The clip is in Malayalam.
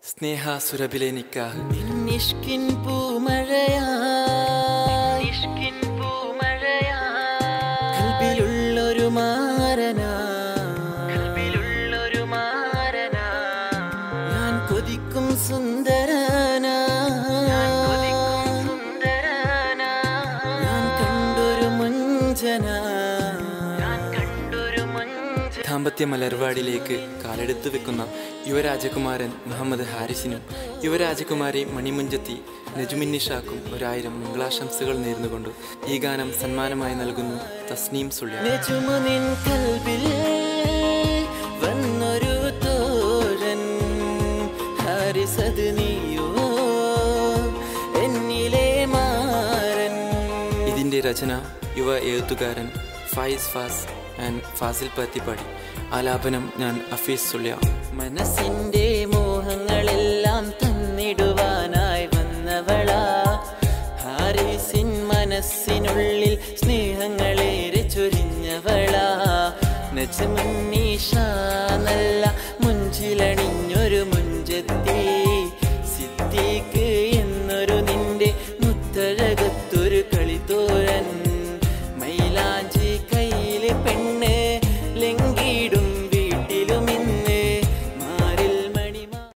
സ്നേഹ സുരഭിലെ നിക്കാഹ് നിഷ്കിൻ പൂമഴയാ നിഷ്കിൻ പൂമഴയാ കൽബിലുള്ളൊരു മാരനാ കൽബിലുള്ളൊരു മാരനാ ഞാൻ കൊതിക്കും സുന്ദരനാ ഞാൻ കൊതിക്കും സുന്ദരനാ ഞാൻ കണ്ടൊരു മുഞ്ചനാ ഞാൻ കണ്ടൊരു മുഞ്ച ദാമ്പത്യ മലർവാടിലേക്ക് കാലെടുത്തു വെക്കുന്ന യുവരാജകുമാരൻ മുഹമ്മദ് ഹാരിസിനും യുവരാജകുമാരി മണിമുഞ്ചത്തി നജുമിന്നിഷാക്കും ഒരായിരം മംഗളാശംസകൾ നേർന്നുകൊണ്ട് ഈ ഗാനം സമ്മാനമായി നൽകുന്നു തസ്നീം സുള്ളിയ നെജുമുനിൻ കൽബിൽ വന്നൊരു തോഴൻ ഹാരിസത് നീയോ എന്നിലെ മാരൻ ഇതിൻ്റെ രചന യുവ എഴുത്തുകാരൻ ഫൈസ് ഫാസ് ആൻഡ് ഫാസിൽ പത്തിപ്പാടി ആലാപനം ഞാൻ അഫീസ് സുള്ളിയ മനസ്സിന്റെ മോഹങ്ങളെല്ലാം തന്നിടുവാനായി വന്നവളാ ഹാരിസിൻ മനസ്സിനുള്ളിൽ സ്നേഹങ്ങളേറെ ചൊരിഞ്ഞവളാ നജമുന്നീഷ നല്ല മുഞ്ചിലണിഞ്ഞൊരു